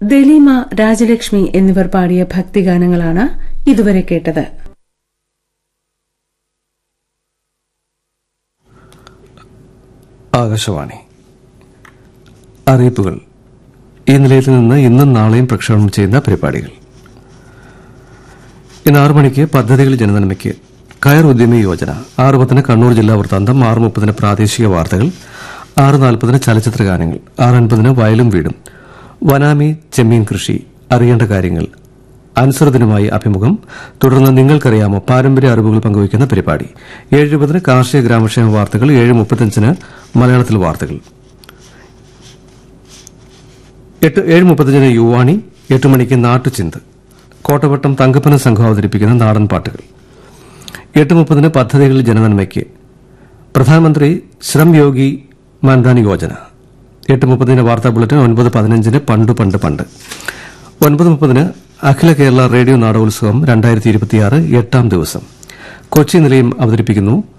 ദലീമ രാജലക്ഷ്മി എന്നിവർ പാടിയ ഭക്തിഗാനങ്ങളാണ് ഇതുവരെ കേട്ടത് ആകാശവാണി അറിയിപ്പുകൾ ഈ നിലയത്തിൽ നിന്ന് ഇന്നും നാളെയും പ്രക്ഷേപണം ചെയ്യുന്ന പരിപാടികൾ ഇന്ന് ആറു മണിക്ക് പദ്ധതികൾ ജനനന്മയ്ക്ക് കയർ ഉദ്യമി യോജന ആറ് പത്തിന് കണ്ണൂർ ജില്ലാ വൃത്താന്തം ആറ് മുപ്പതിന് പ്രാദേശിക വാർത്തകൾ ആറ് നാൽപ്പതിന് ചലച്ചിത്ര ഗാനങ്ങൾ ആറ് അൻപതിന് വയലും വീടും വനാമി ചെമ്മീൻ കൃഷി അറിയേണ്ട കാര്യങ്ങൾ അനുസൃതനുമായി അഭിമുഖം തുടർന്ന് നിങ്ങൾക്കറിയാമോ പാരമ്പര്യ അറിവുകൾ പങ്കുവയ്ക്കുന്ന പരിപാടി ഏഴ് ഇരുപതിന് കാർഷിക ഗ്രാമക്ഷേമ വാർത്തകൾ ഏഴ് മുപ്പത്തഞ്ചിന് മലയാളത്തിൽ വാർത്തകൾ എട്ട് ഏഴ് മുപ്പത്തഞ്ചിന് യുവാണി എട്ട് മണിക്ക് നാട്ടുചിന്ത് കോട്ടവട്ടം തങ്കപ്പന സംഘം അവതരിപ്പിക്കുന്ന നാടൻ പാട്ടുകൾ എട്ട് മുപ്പതിന് പദ്ധതികൾ ജനനന്മയ്ക്ക് പ്രധാനമന്ത്രി ശ്രം യോഗി മാൻധാനി യോജന എട്ട് മുപ്പതിന് വാർത്താ ബുള്ളറ്റിൻ ഒൻപത് പതിനഞ്ചിന് പണ്ട് പണ്ട് പണ്ട് ഒൻപത് മുപ്പതിന് അഖില കേരള റേഡിയോ നാടകോത്സവം രണ്ടായിരത്തി ഇരുപത്തിയാറ് എട്ടാം ദിവസം കൊച്ചി നിലയം അവതരിപ്പിക്കുന്നു